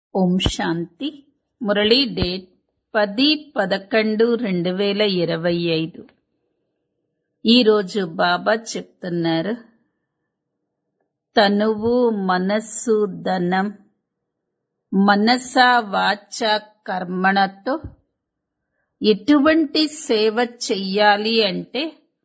ఓం శాంతి Murali date పది పదకొండు రెండు వేల ఇరవై ఐదు ఈరోజు బాబా చెప్తున్నారు తనువు మనస్సు ధనం మనస వాచ కర్మణతో ఎటువంటి సేవ చెయ్యాలి అంటే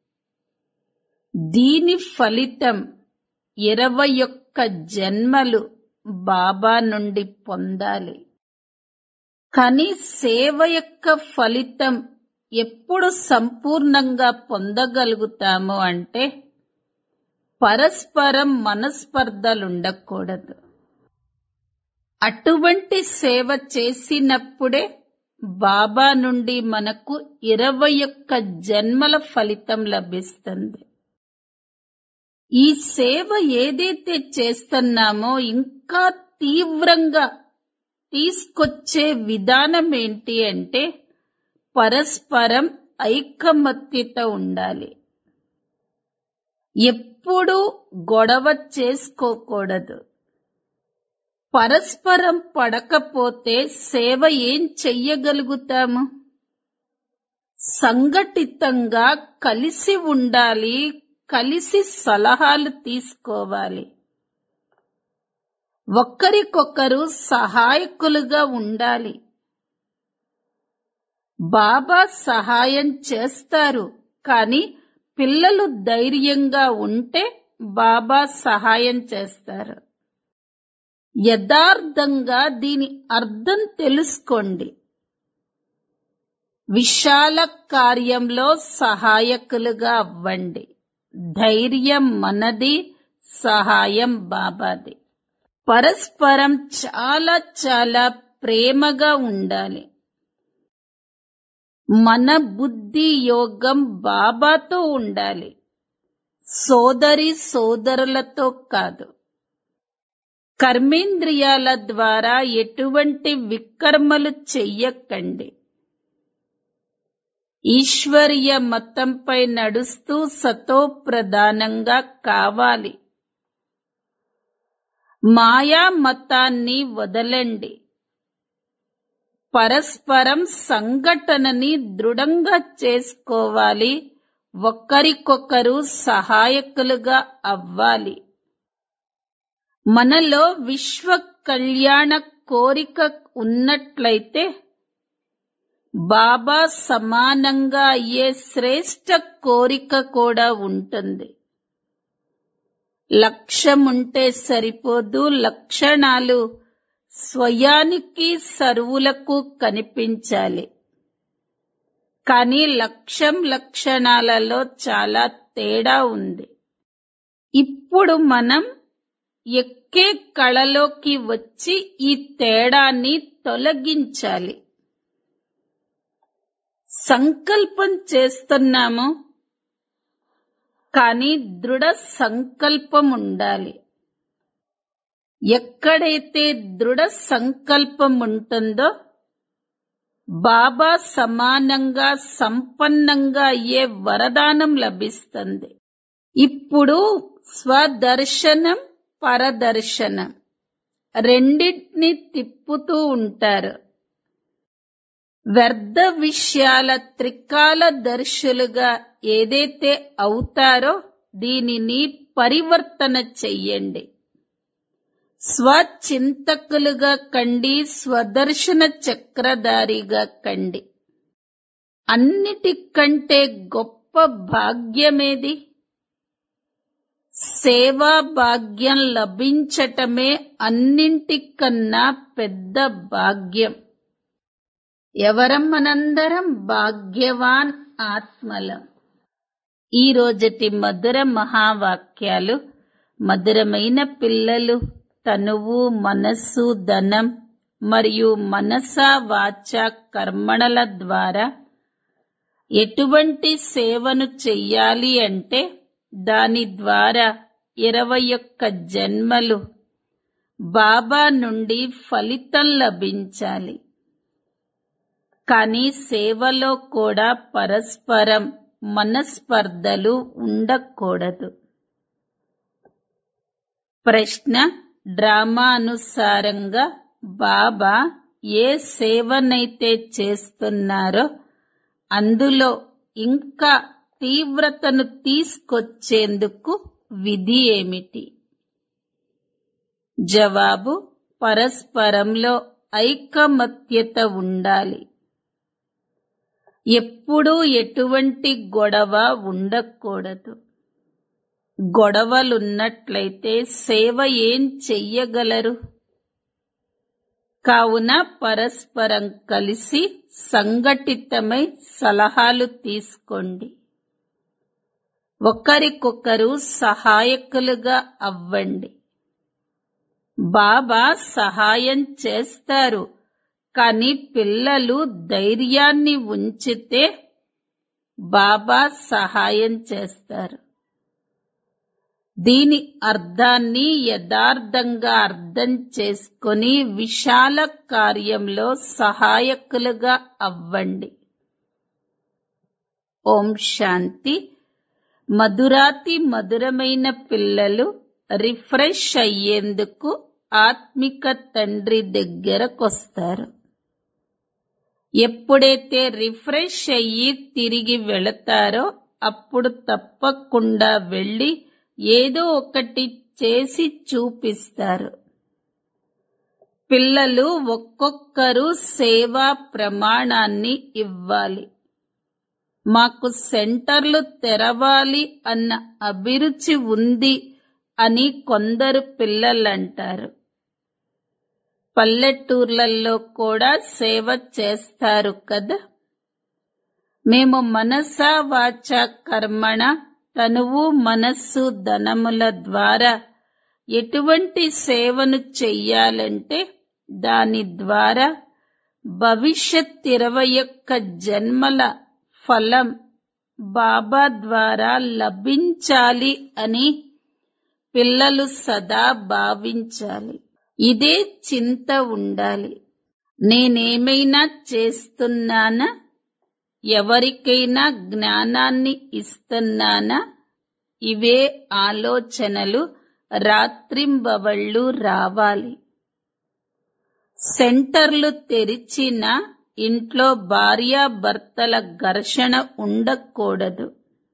దీని ఫలితం ఇరవై ఒక్క జన్మలు బాబా నుండి పొందాలి కానీ సేవ యొక్క ఫలితం ఎప్పుడు సంపూర్ణంగా పొందగలుగుతాము అంటే పరస్పరం మనస్పర్ధలుండకూడదు అటువంటి సేవ చేసినప్పుడే బాబా నుండి మనకు ఇరవై ఒక్క జన్మల ఫలితం లభిస్తుంది ఈ సేవ ఏదైతే చేస్తున్నామో ఇంకా తీవ్రంగా తీసుకొచ్చే విధానం ఏంటి అంటే పరస్పరం ఐకమత్యత ఉండాలి ఎప్పుడూ గొడవ చేసుకోకూడదు పరస్పరం పడకపోతే సేవ ఏం చెయ్యగలుగుతాము సంఘటితంగా కలిసి ఉండాలి కలిసి సలహాలు తీసుకోవాలి ఒకరికొకరు సహాయకులుగా ఉండాలి బాబా సహాయం చేస్తారు కానీ పిల్లలు ధైర్యంగా ఉంటే బాబా సహాయం చేస్తారు యథార్థంగా దీని అర్థం తెలుసుకోండి విశాల కార్యంలో సహాయకులుగా అవ్వండి ధైర్యం మనది సహాయం బాబాది పరస్పరం చాలా చాలా ప్రేమగా ఉండాలి మన బుద్ధి యోగం బాబాతో ఉండాలి సోదరి సోదరులతో కాదు కర్మేంద్రియాల ద్వారా ఎటువంటి వికర్మలు చెయ్యకండి ఈశ్వరీయ మతంపై నడుస్తూ సతో ప్రధానంగా కావాలి మాయా మతాన్ని వదలండి పరస్పరం సంఘటనని దృఢంగా చేసుకోవాలి ఒకరికొకరు సహాయకులుగా అవ్వాలి మనలో విశ్వ కళ్యాణ కోరిక ఉన్నట్లయితే బాబా సమానంగా అయ్యే శ్రేష్ట కోరిక కూడా ఉంటుంది లక్ష్యం ఉంటే సరిపోదు లక్షణాలు స్వయానికి సర్వులకు కనిపించాలి కానీ లక్ష్యం లక్షణాలలో చాలా తేడా ఉంది ఇప్పుడు మనం ఎక్కే కళలోకి వచ్చి ఈ తేడాన్ని తొలగించాలి సంకల్పం చేస్తున్నాము కానీ దృఢ సంకల్పం ఉండాలి ఎక్కడైతే దృఢ సంకల్పం ఉంటుందో బాబా సమానంగా సంపన్నంగా అయ్యే వరదానం లభిస్తుంది ఇప్పుడు స్వదర్శనం పరదర్శనం రెండింటిని తిప్పుతూ ఉంటారు వ్యర్థ విషయాల త్రికాల దర్శులుగా ఏదైతే అవుతారో దీనిని పరివర్తన చెయ్యండి స్వచింతకులుగా కండి స్వదర్శన చక్రధారిగా కండి అన్నిటికంటే గొప్ప భాగ్యమేది సేవా భాగ్యం లభించటమే అన్నింటికన్నా పెద్ద భాగ్యం ఎవరం మనందరం భాగ్యవాన్ ఆత్మలం ఈ రోజటి మధుర మహావాక్యాలు మధురమైన పిల్లలు తనువు మనస్సు ధనం మరియు మనస వాచ కర్మణల ద్వారా ఎటువంటి సేవను చెయ్యాలి అంటే దాని ద్వారా ఇరవై ఒక్క జన్మలు బాబా నుండి ఫలితం లభించాలి కానీ సేవలో కూడా పరస్పరం మనస్పర్ధలు ఉండకూడదు ప్రశ్న డ్రామా అనుసారంగా బాబా ఏ సేవనైతే చేస్తున్నారో అందులో ఇంకా తీవ్రతను తీసుకొచ్చేందుకు విధి ఏమిటి జవాబు పరస్పరంలో ఐకమత్యత ఉండాలి ఎప్పుడూ ఎటువంటి గొడవ ఉండకూడదు గొడవలున్నట్లయితే సేవ ఏం చెయ్యగలరు కావున పరస్పరం కలిసి సంఘటితమై సలహాలు తీసుకోండి ఒకరికొకరు సహాయకులుగా అవ్వండి బాబా సహాయం చేస్తారు కానీ పిల్లలు ధైర్యాన్ని ఉంచితే బాబా సహాయం చేస్తారు దీని అర్థాన్ని యథార్థంగా అర్థం చేసుకొని విశాల కార్యంలో సహాయకులుగా అవ్వండి ఓం శాంతి మధురాతి మధురమైన పిల్లలు రిఫ్రెష్ అయ్యేందుకు ఆత్మిక తండ్రి దగ్గరకొస్తారు ఎప్పుడైతే రిఫ్రెష్ అయ్యి తిరిగి వెళతారో అప్పుడు తప్పకుండా వెళ్ళి ఏదో ఒకటి చేసి చూపిస్తారు పిల్లలు ఒక్కొక్కరు సేవా ప్రమాణాన్ని ఇవ్వాలి మాకు సెంటర్లు తెరవాలి అన్న అభిరుచి ఉంది అని కొందరు పిల్లలంటారు పల్లెటూర్లలో కూడా సేవ చేస్తారు కదా మేము మనస వాచ కర్మణ తనువు మనస్సు ధనముల ద్వారా ఎటువంటి సేవను చెయ్యాలంటే దాని ద్వారా భవిష్యత్ ఇరవై ఒక్క జన్మల ఫలం బాబా ద్వారా లభించాలి అని పిల్లలు సదా భావించాలి ఇదే చింత ఉండాలి నేనేమైనా చేస్తున్నానా ఎవరికైనా జ్ఞానాన్ని ఇస్తున్నానా ఇవే ఆలోచనలు రాత్రింబవళ్ళు రావాలి సెంటర్లు తెరిచిన ఇంట్లో భార్యాభర్తల ఘర్షణ ఉండకూడదు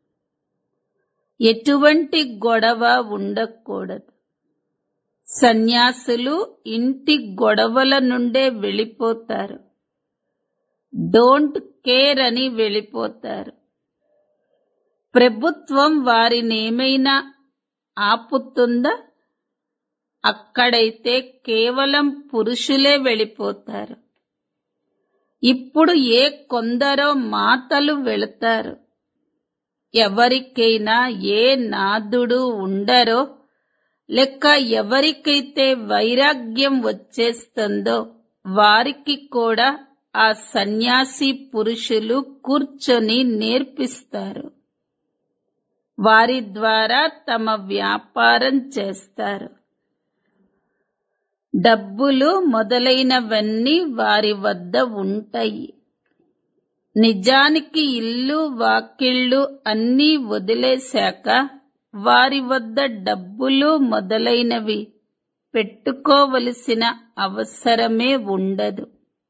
ఎటువంటి గొడవ ఉండకూడదు సన్యాసులు ఇంటి గొడవల నుండే వెళ్ళిపోతారు డోంట్ కేర్ అని వెళ్ళిపోతారు ప్రభుత్వం వారినేమైనా ఆపుతుందా అక్కడైతే కేవలం పురుషులే వెళ్ళిపోతారు ఇప్పుడు ఏ కొందరో మాతలు వెళతారు ఎవరికైనా ఏ నాదుడు ఉండరో లెక్క ఎవరికైతే వైరాగ్యం వచ్చేస్తుందో వారికి కూడా ఆ సన్యాసి పురుషులు కూర్చొని నేర్పిస్తారు వారి ద్వారా తమ వ్యాపారం చేస్తారు డబ్బులు మొదలైనవన్నీ వారి వద్ద ఉంటాయి నిజానికి ఇల్లు వాకిళ్ళు అన్నీ వదిలేశాక వారి వద్ద డబ్బులు మొదలైనవి పెట్టుకోవలసిన అవసరమే ఉండదు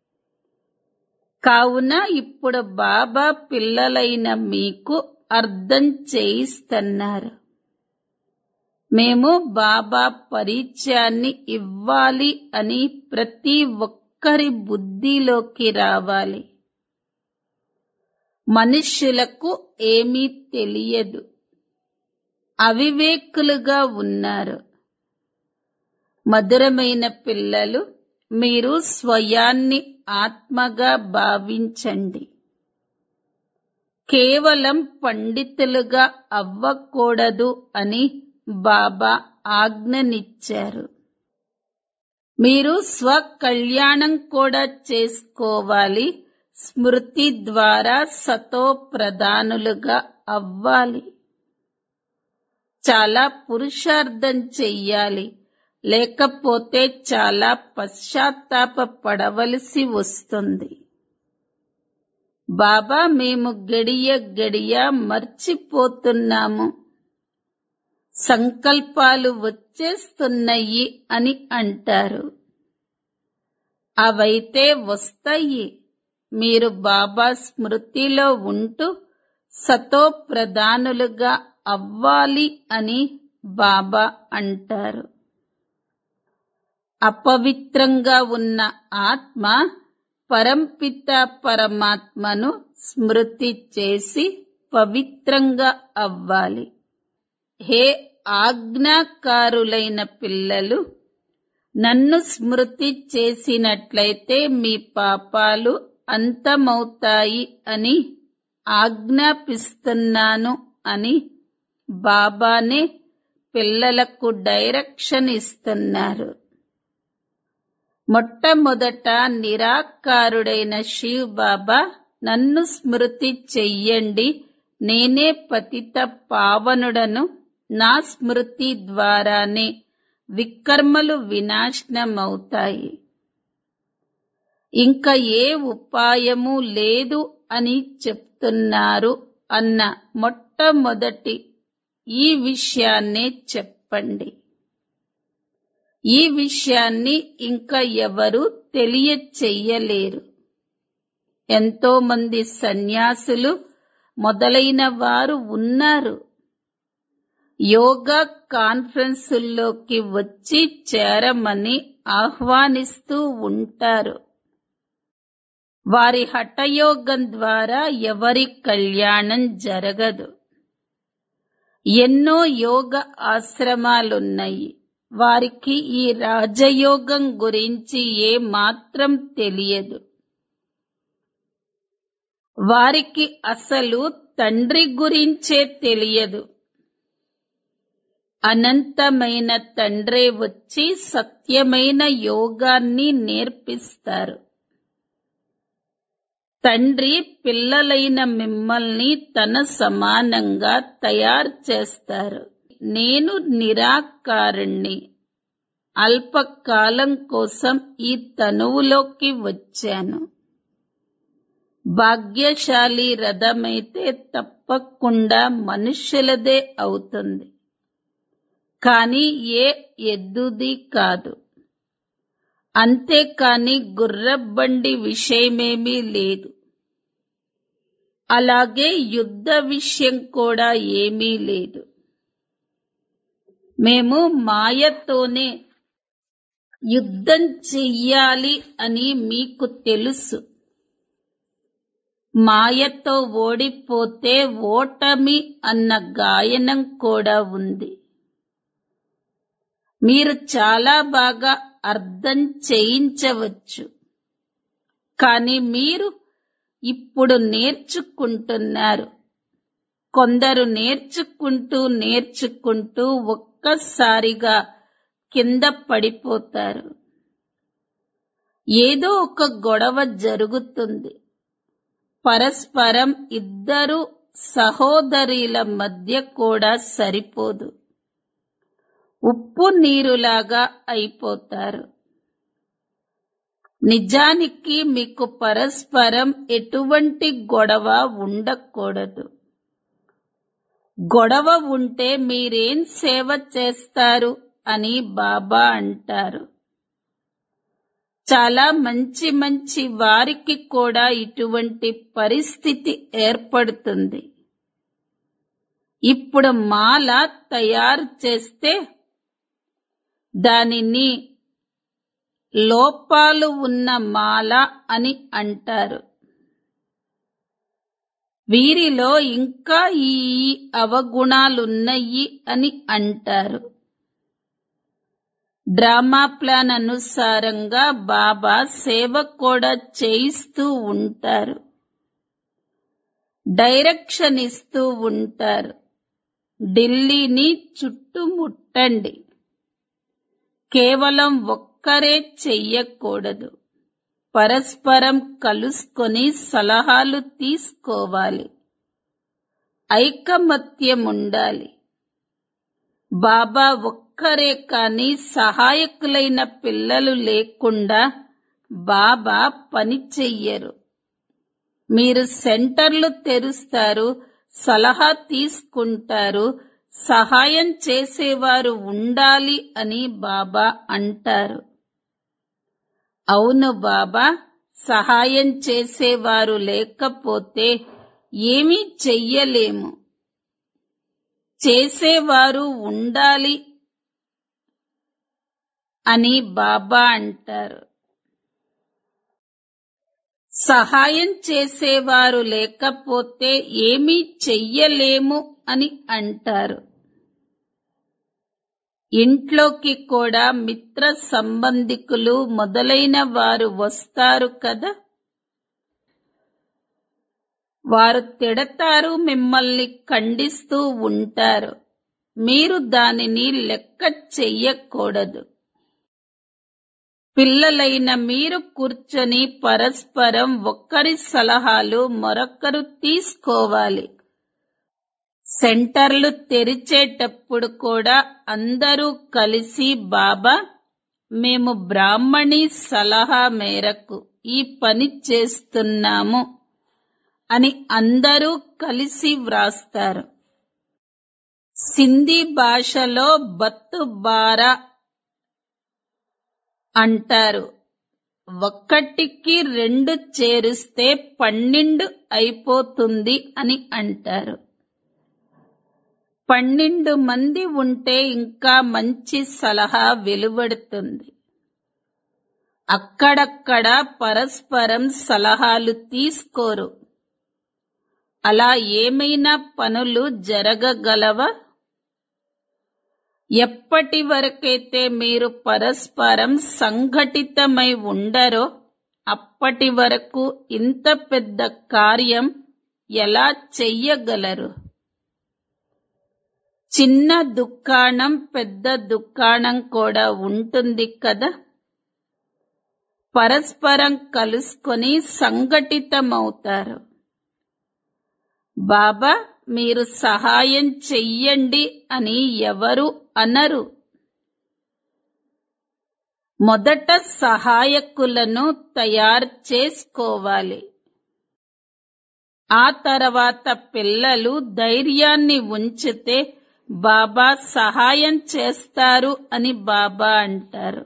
కావున ఇప్పుడు బాబా పిల్లలైన మీకు అర్థం చేయిస్తున్నారు మేము బాబా పరిచయాన్ని ఇవ్వాలి అని ప్రతి ఒక్కరి బుద్ధిలోకి రావాలి మనుష్యులకు ఏమీ తెలియదు అవివేకులుగా ఉన్నారు మధురమైన పిల్లలు మీరు స్వయాన్ని ఆత్మగా భావించండి కేవలం పండితులుగా అవ్వకూడదు అని బాబా ఆజ్ఞనిచ్చారు మీరు స్వకళ్యాణం కూడా చేసుకోవాలి స్మృతి ద్వారా సతో ప్రధానులుగా అవ్వాలి చాలా పురుషార్థం చెయ్యాలి లేకపోతే చాలా పశ్చాత్తాప పడవలసి వస్తుంది బాబా మేము గడియ గడియ మర్చిపోతున్నాము సంకల్పాలు వచ్చేస్తున్నాయి అని అంటారు అవైతే వస్తాయి మీరు బాబా స్మృతిలో ఉంటూ సతో ప్రధానులుగా అవ్వాలి అని బాబా అంటారు అపవిత్రంగా ఉన్న ఆత్మ పరంపిత పరమాత్మను స్మృతి చేసి పవిత్రంగా అవ్వాలి హే ఆజ్ఞాకారులైన పిల్లలు నన్ను స్మృతి చేసినట్లయితే మీ పాపాలు అంతమవుతాయి అని ఆజ్ఞాపిస్తున్నాను అని బాబానే పిల్లలకు డైరెక్షన్ ఇస్తున్నారు మొట్టమొదట నిరాకారుడైన శివ్ బాబా నన్ను స్మృతి చెయ్యండి నేనే పతిత పావనుడను నా స్మృతి ద్వారానే వికర్మలు వినాశనమవుతాయి ఇంకా ఏ ఉపాయము లేదు అని చెప్తున్నారు అన్న మొట్టమొదటి ఈ విషయాన్నే చెప్పండి ఈ విషయాన్ని ఇంకా ఎవరు తెలియచెయ్యలేరు ఎంతో మంది సన్యాసులు మొదలైన వారు ఉన్నారు యోగా కాన్ఫరెన్సుల్లోకి వచ్చి చేరమని ఆహ్వానిస్తూ ఉంటారు వారి హఠయోగం ద్వారా ఎవరి కళ్యాణం జరగదు ఎన్నో యోగ ఆశ్రమాలున్నాయి వారికి ఈ రాజయోగం గురించి ఏ మాత్రం తెలియదు వారికి అసలు తండ్రి గురించే తెలియదు అనంతమైన తండ్రే వచ్చి సత్యమైన యోగాన్ని నేర్పిస్తారు తండ్రి పిల్లలైన మిమ్మల్ని తన సమానంగా తయారు చేస్తారు నేను నిరాకారుణ్ణి అల్పకాలం కోసం ఈ తనువులోకి వచ్చాను భాగ్యశాలి రథమైతే తప్పకుండా మనుష్యులదే అవుతుంది కానీ ఏ ఎద్దుది కాదు అంతేకాని గుర్రబండి విషయమేమీ లేదు అలాగే యుద్ధ విషయం కూడా ఏమీ లేదు మేము మాయతోనే యుద్ధం చెయ్యాలి అని మీకు తెలుసు మాయతో ఓడిపోతే ఓటమి అన్న గాయనం కూడా ఉంది మీరు చాలా బాగా అర్థం చేయించవచ్చు కానీ మీరు ఇప్పుడు నేర్చుకుంటున్నారు కొందరు నేర్చుకుంటూ నేర్చుకుంటూ ఒక్కసారిగా కింద పడిపోతారు ఏదో ఒక గొడవ జరుగుతుంది పరస్పరం ఇద్దరు సహోదరుల మధ్య కూడా సరిపోదు ఉప్పు నీరులాగా అయిపోతారు నిజానికి మీకు పరస్పరం ఎటువంటి గొడవ ఉండకూడదు గొడవ ఉంటే మీరేం సేవ చేస్తారు అని బాబా అంటారు చాలా మంచి మంచి వారికి కూడా ఇటువంటి పరిస్థితి ఏర్పడుతుంది ఇప్పుడు మాల తయారు చేస్తే దానిని లోపాలు ఉన్న మాల అని అంటారు వీరిలో ఇంకా ఈ అవగుణాలున్నాయి అని అంటారు డ్రామా ప్లాన్ అనుసారంగా బాబా సేవ కూడా చేయిస్తూ ఉంటారు డైరెక్షన్ ఇస్తూ ఉంటారు ఢిల్లీని చుట్టుముట్టండి కేవలం ఒక్కరే చెయ్యకూడదు పరస్పరం కలుసుకొని సలహాలు తీసుకోవాలి ఐకమత్యం ఉండాలి బాబా ఒక్కరే కాని సహాయకులైన పిల్లలు లేకుండా బాబా పని చెయ్యరు మీరు సెంటర్లు తెరుస్తారు సలహా తీసుకుంటారు సహాయం చేసేవారు ఉండాలి అని బాబా అంటారు అవును బాబా సహాయం చేసేవారు లేకపోతే ఏమీ చెయ్యలేము చేసేవారు ఉండాలి అని బాబా అంటారు సహాయం చేసేవారు లేకపోతే ఏమీ చెయ్యలేము అని అంటారు ఇంట్లోకి కూడా మిత్ర సంబంధికులు మొదలైన వారు వస్తారు కదా వారు తిడతారు మిమ్మల్ని ఖండిస్తూ ఉంటారు మీరు దానిని లెక్క చెయ్యకూడదు పిల్లలైన మీరు కూర్చొని పరస్పరం ఒక్కరి సలహాలు మరొకరు తీసుకోవాలి సెంటర్లు తెరిచేటప్పుడు కూడా అందరూ కలిసి బాబా మేము బ్రాహ్మణి సలహా మేరకు ఈ పని చేస్తున్నాము అని అందరూ కలిసి వ్రాస్తారు సింధీ భాషలో బత్తు బారా అంటారు ఒక్కటికి రెండు చేరిస్తే పన్నెండు అయిపోతుంది అని అంటారు పన్నెండు మంది ఉంటే ఇంకా మంచి సలహా వెలువడుతుంది అక్కడక్కడ పరస్పరం సలహాలు తీసుకోరు అలా ఏమైనా పనులు జరగగలవా ఎప్పటి వరకైతే మీరు పరస్పరం సంఘటితమై ఉండరో అప్పటి వరకు ఇంత పెద్ద కార్యం ఎలా చెయ్యగలరు చిన్న దుకాణం పెద్ద దుకాణం కూడా ఉంటుంది కదా పరస్పరం కలుసుకొని సంఘటితమవుతారు బాబా మీరు సహాయం చెయ్యండి అని ఎవరు అనరు మొదట సహాయకులను తయారు చేసుకోవాలి ఆ తర్వాత పిల్లలు ధైర్యాన్ని ఉంచితే బాబా సహాయం చేస్తారు అని బాబా అంటారు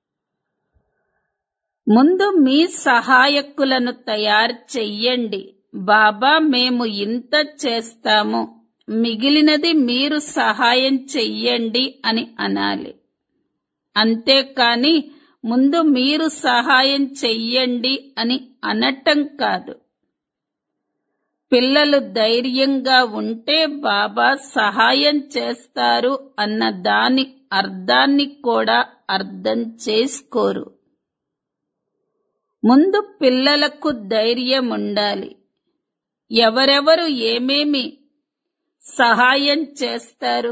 ముందు మీ సహాయకులను తయారు చెయ్యండి బాబా మేము ఇంత చేస్తాము మిగిలినది మీరు సహాయం చెయ్యండి అని అనాలి అంతేకాని ముందు మీరు సహాయం చెయ్యండి అని అనటం కాదు పిల్లలు ధైర్యంగా ఉంటే బాబా సహాయం చేస్తారు అన్న దాని అర్థాన్ని కూడా అర్థం చేసుకోరు ముందు పిల్లలకు ధైర్యం ఉండాలి ఎవరెవరు ఏమేమి సహాయం చేస్తారు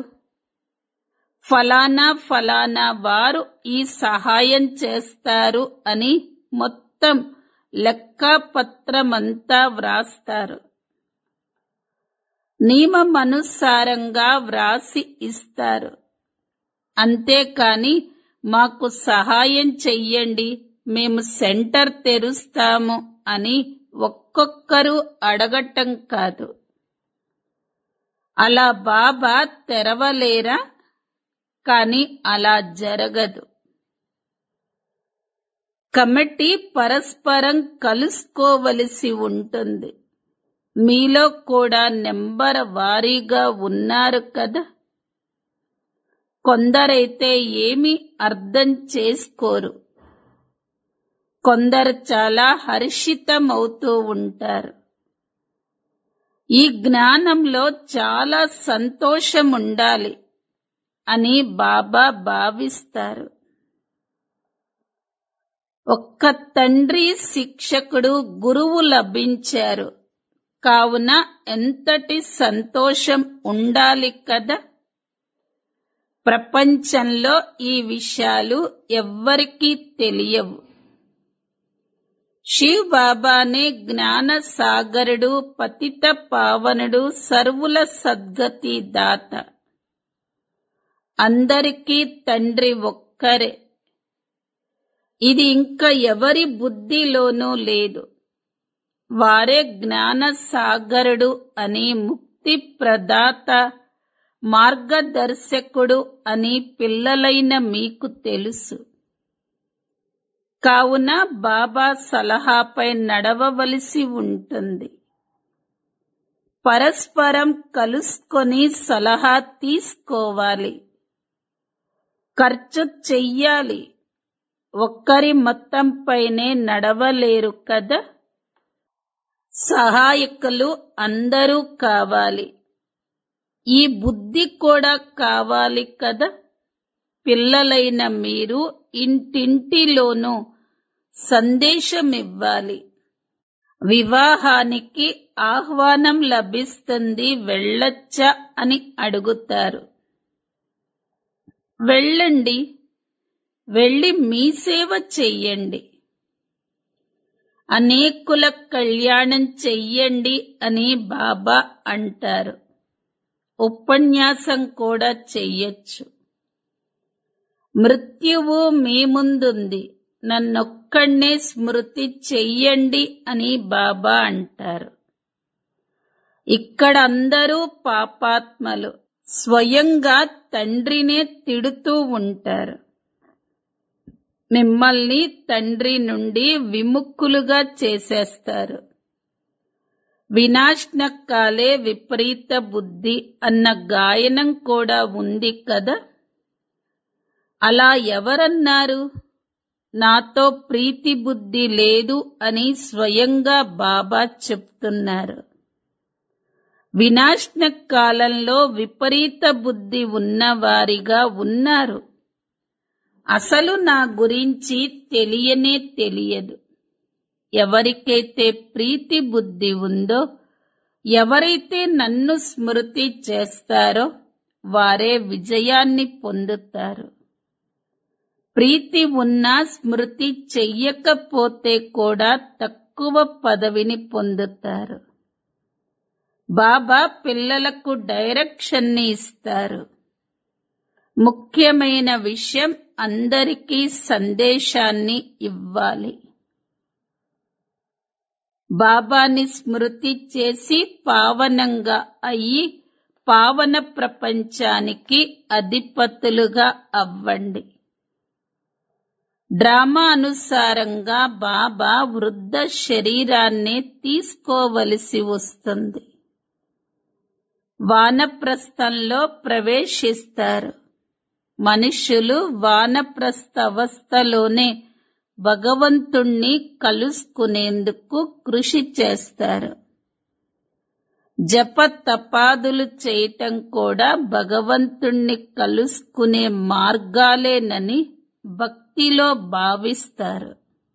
ఫలానా ఫలానా వారు ఈ సహాయం చేస్తారు అని మొత్తం లెక్కపత్రమంతా వ్రాస్తారు నియమమనుసారంగా వ్రాసి ఇస్తారు అంతేకాని మాకు సహాయం చెయ్యండి మేము సెంటర్ తెరుస్తాము అని ఒక్కొక్కరు అడగటం కాదు అలా బాబా తెరవలేరా కాని అలా జరగదు కమిటీ పరస్పరం కలుసుకోవలసి ఉంటుంది మీలో కూడా నెంబర్ వారీగా ఉన్నారు కదా కొందరైతే ఏమీ అర్థం చేసుకోరు కొందరు చాలా హర్షితమవుతూ ఉంటారు ఈ జ్ఞానంలో చాలా సంతోషం ఉండాలి అని బాబా భావిస్తారు ఒక్క తండ్రి శిక్షకుడు గురువు లభించారు కావున ఎంతటి సంతోషం ఉండాలి కదా ప్రపంచంలో ఈ విషయాలు ఎవ్వరికీ తెలియవు శివ్ బాబానే జ్ఞాన సాగరుడు పతిత పావనుడు సర్వుల సద్గతి దాత అందరికీ తండ్రి ఒక్కరే ఇది ఇంకా ఎవరి బుద్ధిలోనూ లేదు వారే జ్ఞాన సాగరుడు అని ముక్తి ప్రదాత మార్గదర్శకుడు అని పిల్లలైన మీకు తెలుసు కావున బాబా సలహాపై నడవవలసి ఉంటుంది పరస్పరం కలుసుకొని సలహా తీసుకోవాలి ఖర్చు చెయ్యాలి ఒక్కరి మొత్తంపైనే నడవలేరు కదా సహాయకులు అందరూ కావాలి ఈ బుద్ధి కూడా కావాలి కదా పిల్లలైన మీరు ఇంటింటిలోనూ సందేశమివ్వాలి వివాహానికి ఆహ్వానం లభిస్తుంది వెళ్ళొచ్చా అని అడుగుతారు వెళ్ళండి వెళ్ళి మీ సేవ చెయ్యండి అనేకుల కళ్యాణం చెయ్యండి అని బాబా అంటారు ఉపన్యాసం కూడా చెయ్యొచ్చు మృత్యువు మీ ముందుంది నన్నొక్కడే స్మృతి చెయ్యండి అని బాబా అంటారు ఇక్కడ అందరూ పాపాత్మలు స్వయంగా తండ్రినే తిడుతూ ఉంటారు మిమ్మల్ని తండ్రి నుండి విముక్కులుగా చేసేస్తారు వినాశనకాలే విపరీత బుద్ధి అన్న గాయనం కూడా ఉంది కదా అలా ఎవరన్నారు నాతో ప్రీతి బుద్ధి లేదు అని స్వయంగా బాబా చెప్తున్నారు వినాశన కాలంలో విపరీత బుద్ధి ఉన్నవారిగా ఉన్నారు అసలు నా గురించి తెలియనే తెలియదు ఎవరికైతే ప్రీతి బుద్ధి ఉందో ఎవరైతే నన్ను స్మృతి చేస్తారో వారే విజయాన్ని పొందుతారు ప్రీతి ఉన్నా స్మృతి చెయ్యకపోతే కూడా తక్కువ పదవిని పొందుతారు బాబా పిల్లలకు డైరెక్షన్ని ఇస్తారు ముఖ్యమైన విషయం అందరికీ సందేశాన్ని ఇవ్వాలి బాబాని స్మృతి చేసి పావనంగా అయ్యి పావన ప్రపంచానికి అధిపతులుగా అవ్వండి డ్రామా అనుసారంగా బాబా వృద్ధ శరీరాన్ని తీసుకోవలసి వస్తుంది వానప్రస్థంలో ప్రవేశిస్తారు మనుషులు వానప్రస్థ అవస్థలోనే భగవంతుణ్ణి కలుసుకునేందుకు కృషి చేస్తారు జప తపాదులు చేయటం కూడా భగవంతుణ్ణి కలుసుకునే మార్గాలేనని భక్తిలో భావిస్తారు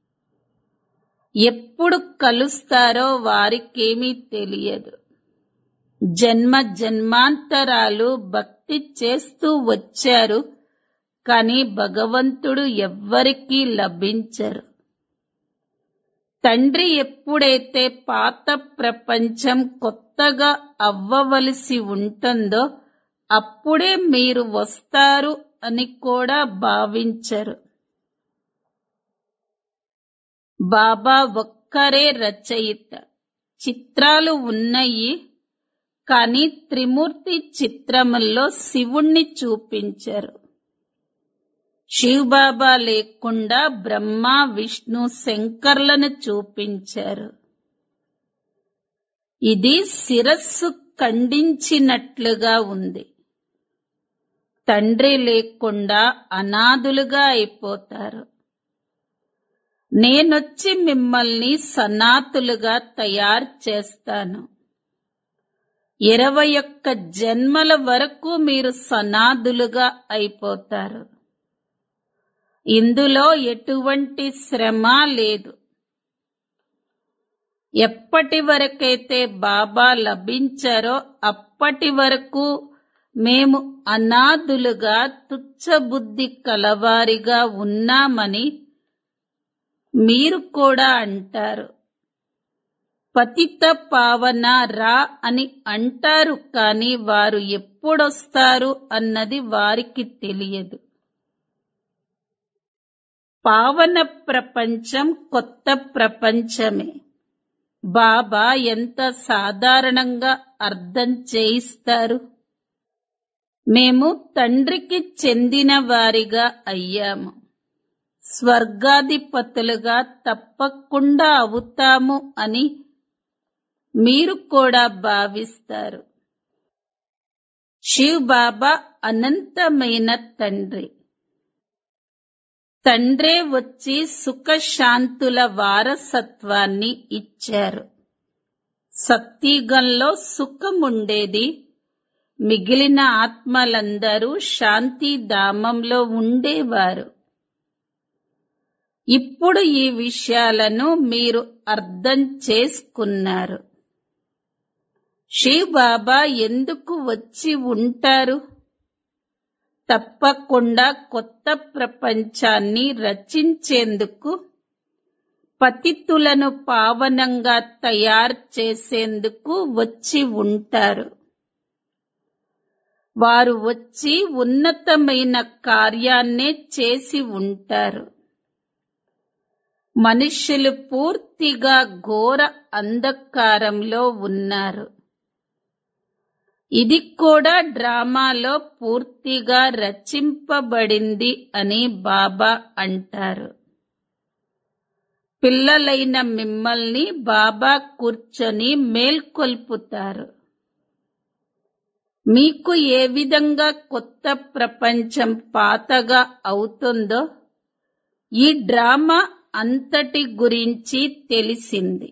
ఎప్పుడు కలుస్తారో వారికేమీ తెలియదు జన్మ జన్మాంతరాలు భక్తి చేస్తూ వచ్చారు కాని భగవంతుడు ఎవ్వరికీ లభించరు తండ్రి ఎప్పుడైతే పాత ప్రపంచం కొత్తగా అవ్వవలసి ఉంటుందో అప్పుడే మీరు వస్తారు అని కూడా భావించరు బాబా ఒక్కరే రచయిత చిత్రాలు ఉన్నాయి కానీ త్రిమూర్తి చిత్రముల్లో శివుణ్ణి చూపించరు శివబాబా లేకుండా బ్రహ్మ విష్ణు శంకర్లను చూపించారు ఇది శిరస్సు ఖండించినట్లుగా ఉంది తండ్రి లేకుండా అనాథులుగా అయిపోతారు నేనొచ్చి మిమ్మల్ని సనాతులుగా తయారు చేస్తాను ఇరవై ఒక్క జన్మల వరకు మీరు సనాదులుగా అయిపోతారు ఇందులో ఎటువంటి శ్రమ లేదు ఎప్పటి వరకైతే బాబా లభించారో అప్పటి వరకు మేము అనాథులుగా తుచ్చబుద్ధి కలవారిగా ఉన్నామని మీరు కూడా అంటారు పతిత పావన రా అని అంటారు కాని వారు ఎప్పుడొస్తారు అన్నది వారికి తెలియదు పావన ప్రపంచం కొత్త ప్రపంచమే బాబా ఎంత సాధారణంగా అర్థం చేయిస్తారు మేము తండ్రికి చెందిన వారిగా అయ్యాము స్వర్గాధిపతులుగా తప్పకుండా అవుతాము అని మీరు కూడా భావిస్తారు శివ్ బాబా అనంతమైన తండ్రి తండ్రే వచ్చి సుఖశాంతుల వారసత్వాన్ని ఇచ్చారు సత్యగంలో సుఖముండేది మిగిలిన ఆత్మలందరూ శాంతిధామంలో ఉండేవారు ఇప్పుడు ఈ విషయాలను మీరు అర్థం చేసుకున్నారు శివ్ బాబా ఎందుకు వచ్చి ఉంటారు తప్పకుండా కొత్త ప్రపంచాన్ని రచించేందుకు పతితులను పావనంగా తయారు చేసేందుకు వచ్చి ఉంటారు వారు వచ్చి ఉన్నతమైన కార్యాన్నే చేసి ఉంటారు మనుష్యులు పూర్తిగా ఘోర అంధకారంలో ఉన్నారు ఇది కూడా డ్రామాలో పూర్తిగా రచింపబడింది అని బాబా అంటారు పిల్లలైన మిమ్మల్ని బాబా కూర్చొని మేల్కొల్పుతారు మీకు ఏ విధంగా కొత్త ప్రపంచం పాతగా అవుతుందో ఈ డ్రామా అంతటి గురించి తెలిసింది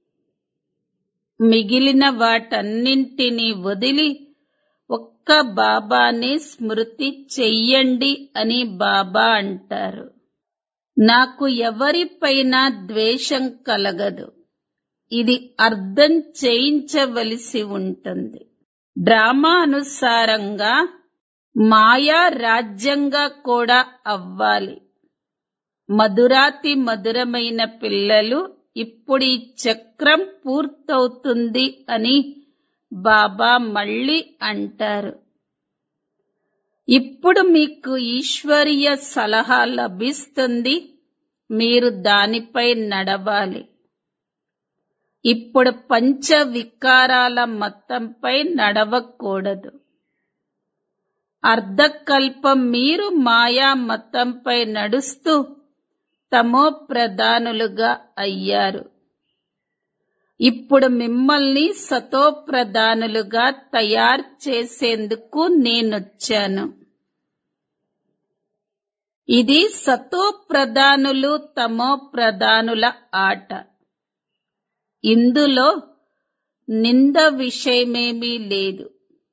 మిగిలిన వాటన్నింటినీ వదిలి ఒక్క బాబాని స్మృతి చెయ్యండి అని బాబా అంటారు నాకు ఎవరిపైన ద్వేషం కలగదు ఇది అర్థం చేయించవలసి ఉంటుంది డ్రామా అనుసారంగా మాయా రాజ్యంగా కూడా అవ్వాలి మధురాతి మధురమైన పిల్లలు ఇప్పుడు ఈ చక్రం పూర్తవుతుంది అని బాబా మళ్ళీ అంటారు ఇప్పుడు మీకు ఈశ్వరీయ సలహా లభిస్తుంది మీరు దానిపై నడవాలి ఇప్పుడు పంచ వికారాల మతంపై నడవకూడదు అర్ధకల్పం మీరు మాయా మతంపై నడుస్తూ తమో ప్రధానులుగా అయ్యారు ఇప్పుడు మిమ్మల్ని సతో ప్రధానులుగా తయారు చేసేందుకు నేనొచ్చాను ఇది సతో ప్రధానులు తమో ప్రధానుల ఆట ఇందులో నింద విషయమేమీ లేదు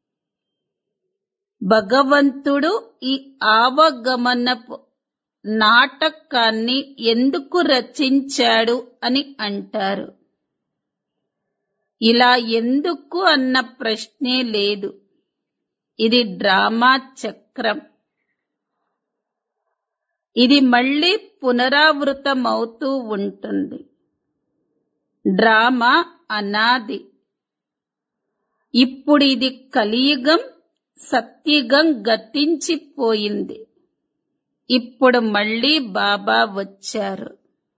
భగవంతుడు ఈ ఆవగమనపు నాటకాన్ని ఎందుకు రచించాడు అని అంటారు ఇలా ఎందుకు అన్న ప్రశ్నే లేదు ఇది డ్రామా చక్రం ఇది మళ్ళీ పునరావృతమవుతూ ఉంటుంది డ్రామా అనాది ఇప్పుడు ఇది కలియుగం సత్యుగం గతించిపోయింది ఇప్పుడు మళ్ళీ బాబా వచ్చారు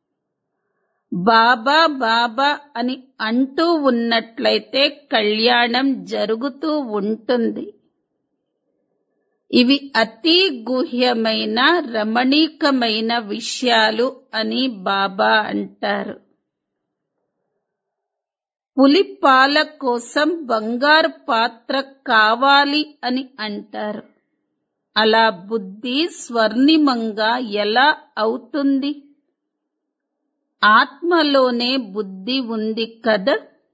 బాబా బాబా అని అంటూ ఉన్నట్లయితే కళ్యాణం జరుగుతూ ఉంటుంది ఇవి అతి గుహ్యమైన రమణీకమైన విషయాలు అని బాబా అంటారు పులి పాల కోసం బంగారు పాత్ర కావాలి అని అంటారు అలా బుద్ధి స్వర్ణిమంగా ఎలా అవుతుంది ఆత్మలోనే బుద్ధి ఉంది కదా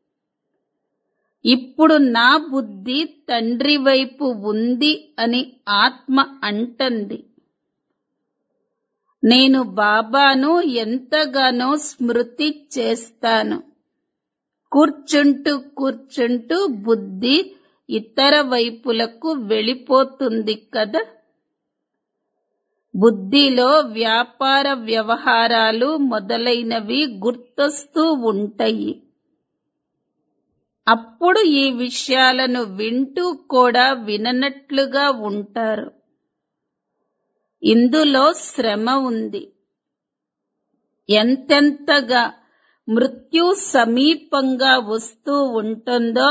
ఇప్పుడు నా బుద్ధి తండ్రి వైపు ఉంది అని ఆత్మ అంటుంది నేను బాబాను ఎంతగానో స్మృతి చేస్తాను కూర్చుంటూ కూర్చుంటూ బుద్ధి ఇతర వైపులకు వెళ్ళిపోతుంది కదా బుద్ధిలో వ్యాపార వ్యవహారాలు మొదలైనవి గుర్తొస్తూ ఉంటాయి అప్పుడు ఈ విషయాలను వింటూ కూడా విననట్లుగా ఉంటారు ఇందులో శ్రమ ఉంది ఎంతెంతగా మృత్యు సమీపంగా వస్తూ ఉంటుందో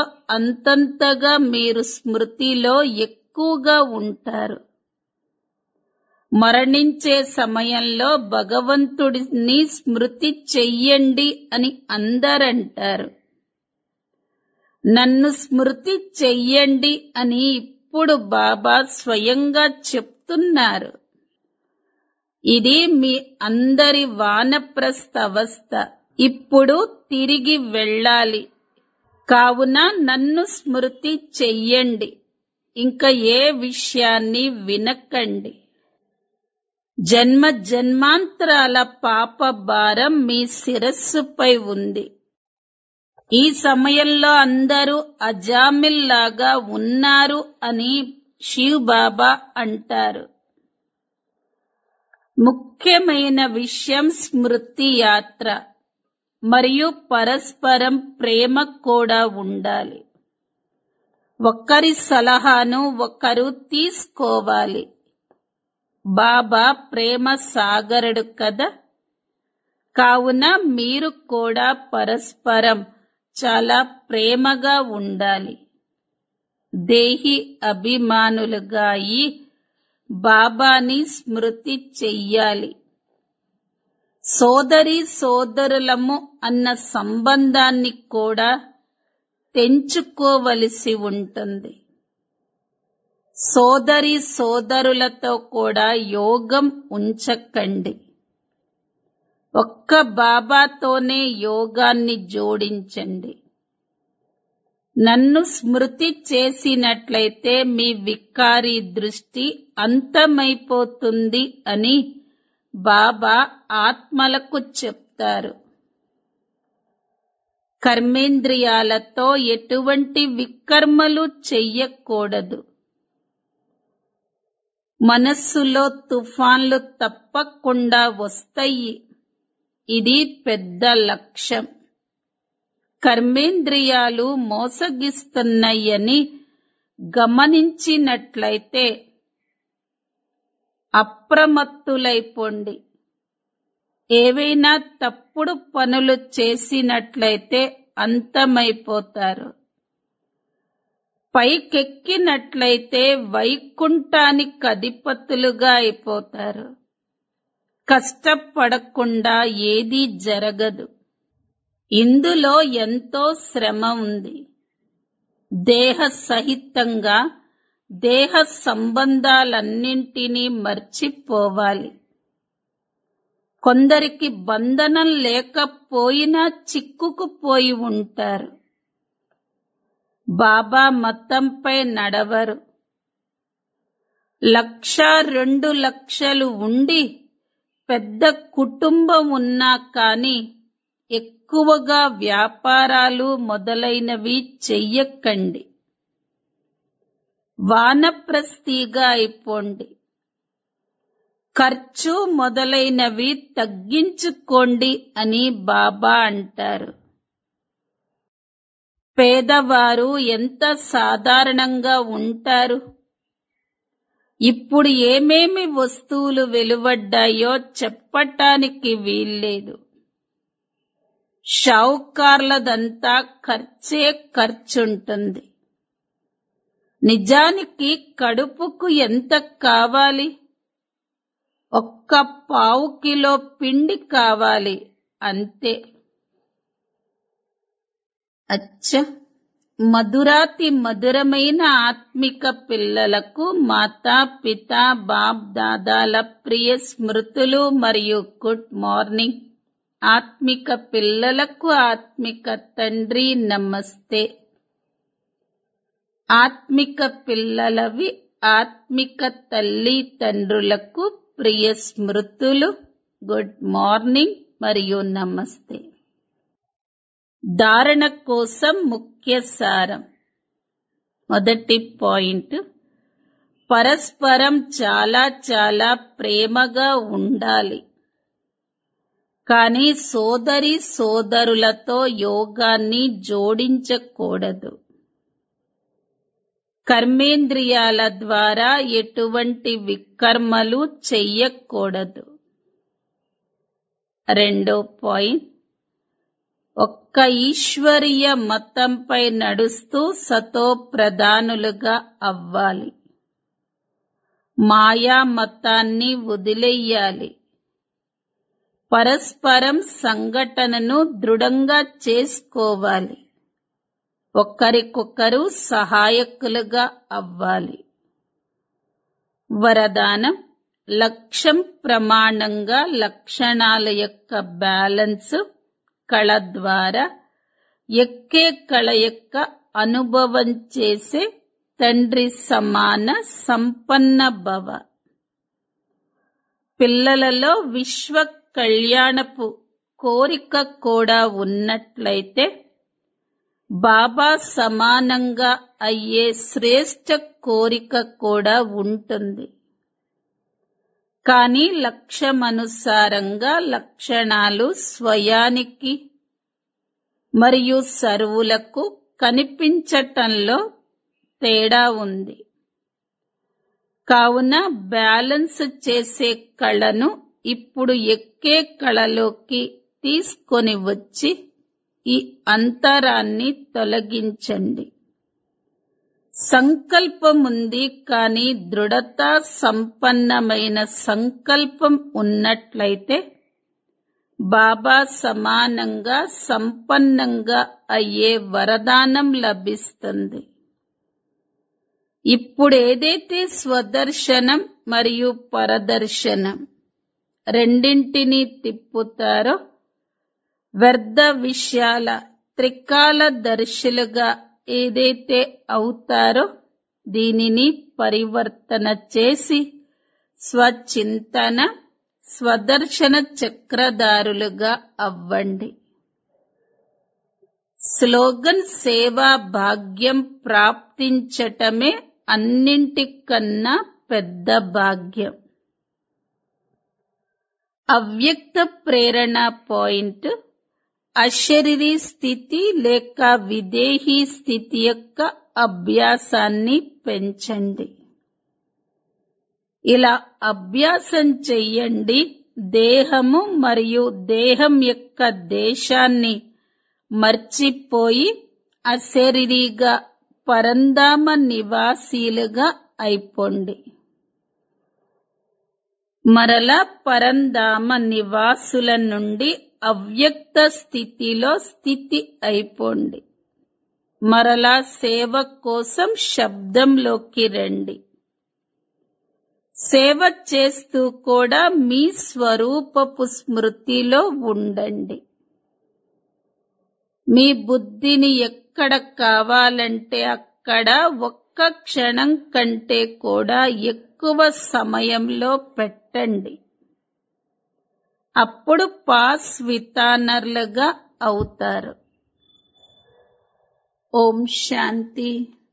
అంతంతగా మీరు స్మృతిలో ఎక్కువగా ఉంటారు మరణించే సమయంలో భగవంతుడిని స్మృతి చెయ్యండి అని అందరంటారు నన్ను స్మృతి చెయ్యండి అని ఇప్పుడు బాబా స్వయంగా చెప్తున్నారు ఇది మీ అందరి వానప్రస్థ అవస్థ ఇప్పుడు తిరిగి వెళ్ళాలి కావున నన్ను స్మృతి చెయ్యండి ఇంకా ఏ విషయాన్ని వినకండి జన్మ జన్మాంతరాల పాప భారం మీ శిరస్సుపై ఉంది ఈ సమయంలో అందరూ అజామిల్లాగా ఉన్నారు అని శివ్ బాబా అంటారు ముఖ్యమైన విషయం స్మృతి యాత్ర మరియు పరస్పరం ప్రేమ కూడా ఉండాలి ఒకరి సలహాను ఒకరు తీసుకోవాలి బాబా ప్రేమ సాగరుడు కదా కావున మీరు కూడా పరస్పరం చాలా ప్రేమగా ఉండాలి దేహి అభిమానులుగా అయి బాబాని స్మృతి చెయ్యాలి సోదరి సోదరులము అన్న సంబంధాన్ని కూడా తెంచుకోవలసి ఉంటుంది సోదరి సోదరులతో కూడా యోగం ఉంచకండి ఒక్క బాబాతోనే యోగాన్ని జోడించండి నన్ను స్మృతి చేసినట్లయితే మీ వికారి దృష్టి అంతమైపోతుంది అని బాబా ఆత్మలకు చెప్తారు కర్మేంద్రియాలతో ఎటువంటి వికర్మలు చెయ్యకూడదు మనస్సులో తుఫాన్లు తప్పకుండా వస్తాయి ఇది పెద్ద లక్ష్యం కర్మేంద్రియాలు మోసగిస్తున్నాయని గమనించినట్లయితే అప్రమత్తులైపోండి ఏవైనా తప్పుడు పనులు చేసినట్లయితే అంతమైపోతారు పైకెక్కినట్లయితే వైకుంఠానికి అధిపతులుగా అయిపోతారు కష్టపడకుండా ఏదీ జరగదు ఇందులో ఎంతో శ్రమ ఉంది దేహ సహితంగా దేహ సంబంధాలన్నింటినీ మర్చిపోవాలి కొందరికి బంధనం లేకపోయినా చిక్కుకుపోయి ఉంటారు బాబా మతంపై నడవరు లక్ష రెండు లక్షలు ఉండి పెద్ద కుటుంబం ఉన్నా కాని ఎక్కువగా వ్యాపారాలు మొదలైనవి చెయ్యకండి వానప్రస్థిగా అయిపోండి ఖర్చు మొదలైనవి తగ్గించుకోండి అని బాబా అంటారు పేదవారు ఎంత సాధారణంగా ఉంటారు ఇప్పుడు ఏమేమి వస్తువులు వెలువడ్డాయో చెప్పటానికి వీల్లేదు షావుకార్లదంతా ఖర్చే ఖర్చుంటుంది నిజానికి కడుపుకు ఎంత కావాలి ఒక్క పావు కిలో పిండి కావాలి అంతే అచ్చ మధురాతి మధురమైన ఆత్మిక పిల్లలకు మాతా పిత బాప్ దాదాల ప్రియ స్మృతులు మరియు గుడ్ మార్నింగ్ ఆత్మిక పిల్లలకు ఆత్మిక తండ్రి నమస్తే ఆత్మిక పిల్లలవి ఆత్మిక తల్లి తండ్రులకు ప్రియ స్మృతులు గుడ్ మార్నింగ్ మరియు నమస్తే ధారణ కోసం ముఖ్య సారం మొదటి పాయింట్ పరస్పరం చాలా చాలా ప్రేమగా ఉండాలి కానీ సోదరి సోదరులతో యోగాన్ని జోడించకూడదు కర్మేంద్రియాల ద్వారా ఎటువంటి వికర్మలు చెయ్యకూడదు రెండో పాయింట్ ఒక్క ఈశ్వరీయ మతంపై నడుస్తూ సతో ప్రధానులుగా అవ్వాలి మాయా మతాన్ని వదిలేయాలి పరస్పరం సంఘటనను దృఢంగా చేసుకోవాలి ఒకరికొకరు సహాయకులుగా అవ్వాలి వరదానం లక్ష్యం ప్రమాణంగా లక్షణాల యొక్క బ్యాలెన్స్ కళ ద్వారా ఎక్కే కళ యొక్క అనుభవం చేసే తండ్రి సమాన సంపన్న భవ పిల్లలలో విశ్వ కళ్యాణపు కోరిక కూడా ఉన్నట్లయితే బాబా సమానంగా అయ్యే శ్రేష్ట కోరిక కూడా ఉంటుంది కానీ లక్ష్యమనుసారంగా లక్షణాలు స్వయానికి మరియు సర్వులకు కనిపించటంలో తేడా ఉంది కావున బ్యాలెన్స్ చేసే కళను ఇప్పుడు ఎక్కే కళలోకి తీసుకొని వచ్చి ఈ అంతరాన్ని తొలగించండి సంకల్పం ఉంది కానీ దృఢత సంపన్నమైన సంకల్పం ఉన్నట్లయితే బాబా సమానంగా సంపన్నంగా అయ్యే వరదానం లభిస్తుంది ఇప్పుడు ఏదైతే స్వదర్శనం మరియు పరదర్శనం రెండింటినీ తిప్పుతారో వ్యర్థ విషయాల త్రికాల దర్శులుగా ఏదైతే అవుతారో దీనిని పరివర్తన చేసి స్వచింతన స్వదర్శన చక్రధారులుగా అవ్వండి స్లోగన్ సేవా భాగ్యం ప్రాప్తించటమే అన్నింటికన్నా పెద్ద భాగ్యం అవ్యక్త ప్రేరణ పాయింట్ అశరీరీ స్థితి లేక విదేహీ స్థితి యొక్క అభ్యాసాన్ని పెంచండి ఇలా అభ్యాసం చెయ్యండి దేహము మరియు దేహం యొక్క దేశాన్ని మర్చిపోయి అశరీరిగా పరంధామ నివాసీలుగా అయిపోండి మరలా పరంధామ నివాసుల నుండి అవ్యక్త స్థితిలో స్థితి అయిపోండి మరలా సేవ కోసం శబ్దంలోకి రండి సేవ చేస్తూ కూడా మీ స్వరూపపు స్మృతిలో ఉండండి మీ బుద్ధిని ఎక్కడ కావాలంటే అక్కడ ఒక్క క్షణం కంటే కూడా ఎక్కువ సమయంలో పెట్టండి అప్పుడు పాస్ వితానర్లుగా అవుతారు ఓం శాంతి